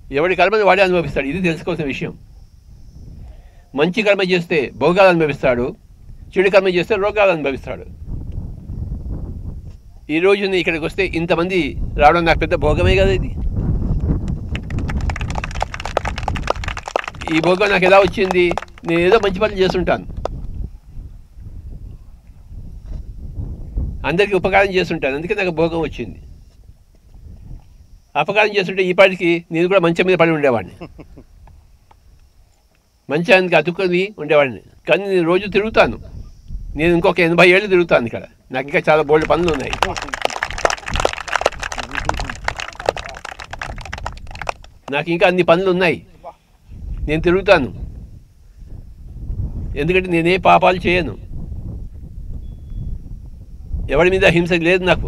ఎవడి కర్మని వాడే అనుభవిస్తాడు ఇది తెలుసుకోవాల్సిన విషయం మంచి కర్మ చేస్తే భోగాలు అనుభవిస్తాడు చెడు కర్మ చేస్తే రోగాలు అనుభవిస్తాడు ఈ రోజు నేను ఇక్కడికి వస్తే ఇంతమంది రావడం నాకు పెద్ద భోగమే కదా ఇది ఈ భోగం నాకు ఎలా వచ్చింది నేను ఏదో మంచి పనులు చేస్తుంటాను అందరికీ ఉపకారం చేస్తుంటాను అందుకే నాకు భోగం వచ్చింది అపకారం చేస్తుంటే ఈ పాటికి నేను కూడా మంచం మీద పడి ఉండేవాడిని మంచానికి అతుక్కొని ఉండేవాడిని కానీ నేను రోజు తిరుగుతాను నేను ఇంకొక ఎనభై ఏళ్ళు తిరుగుతాను ఇక్కడ నాకు ఇంకా చాలా బోల్డ్ పనులు ఉన్నాయి నాకు ఇంకా అన్ని పనులు ఉన్నాయి నేను తిరుగుతాను ఎందుకంటే నేనే పాపాలు చేయను ఎవరి మీద హింస లేదు నాకు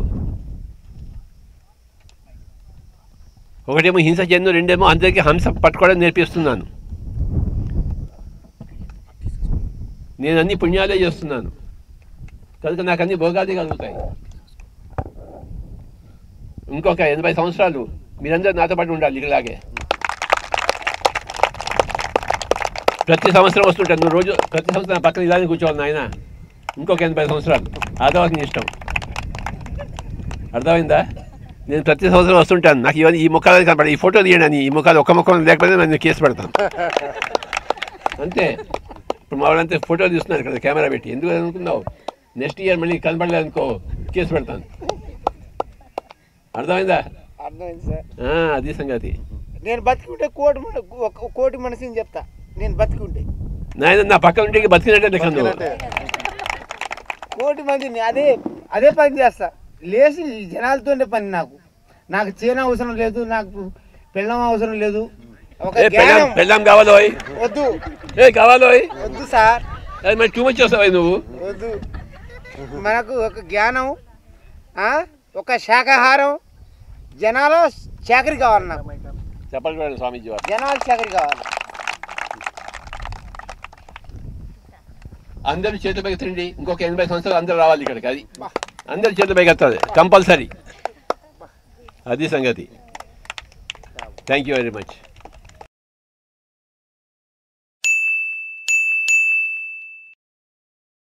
ఒకటేమో హింస చేయను రెండేమో అందరికీ హంస పట్టుకోవడం నేర్పిస్తున్నాను నేను అన్ని పుణ్యాలే చేస్తున్నాను కనుక నాకు అన్ని భోగాలే కలుగుతాయి ఇంకొక ఎనభై సంవత్సరాలు మీరందరూ నాతో పాటు ఉండాలి ఇలాగే ప్రతి సంవత్సరం వస్తుంటాను నువ్వు రోజు ప్రతి సంవత్సరం నా పక్కన ఇలానే కూర్చోవాలి నాయన ఇంకొక ఎనభై సంవత్సరాలు ఆ తర్వాత నీ ఇష్టం అర్థమైందా నేను ప్రతి సంవత్సరం వస్తుంటాను నాకు ఇవన్నీ ఈ ముఖాలు కనపడ ఈ ఫోటో తీయండి అని ఈ ముఖాలు ఒక్క ముఖం లేకపోతే నేను కేసు పెడతాను అంతే ఇప్పుడు మా వాళ్ళంతా ఫోటో తీస్తున్నారు ఇక్కడ కెమెరా పెట్టి ఎందుకు అనుకున్నావు నెక్స్ట్ ఇయర్ మళ్ళీ కనపడలేదు అనుకో కేసు పెడతాను అర్థమైందా అర్థమైంది సార్ ఆ, అది సంగతి నేను బతికుంటే కోటి మన ఒక కోటి మనిషిని చెప్తా నేను బతికుంటే నాయన నా పక్కన ఉంటే బతికినట్టే లెక్క నువ్వు కోటి మందిని అదే అదే పని చేస్తా లేచి ఈ జనాలతోనే పని నాకు నాకు చేన అవసరం లేదు నాకు పెళ్ళం అవసరం లేదు ఒక ఏ పెళ్ళాం జ్ఞానం పెళ్ళాం కావాలో ఓయ్? వద్దు ఏ కావాలో ఓయ్? వద్దు సార్ అది మరి టూ మచ్ చేస్తావు నువ్వు వద్దు మనకు ఒక జ్ఞానం ఆ, ఒక శాకాహారం జనాల చాకరీ కావాలి నాకు చెప్పాలి చూడండి స్వామీజీ వారు జనాల చాకరీ కావాలి అందరూ చేతులు పైకెత్తండి ఇంకొక ఎనభై సంవత్సరాలు అందరూ రావాలి ఇక్కడికి అది అందరు చేతులు పైకెత్తాలి కంపల్సరీ అది సంగతి థ్యాంక్ యూ వెరీ మచ్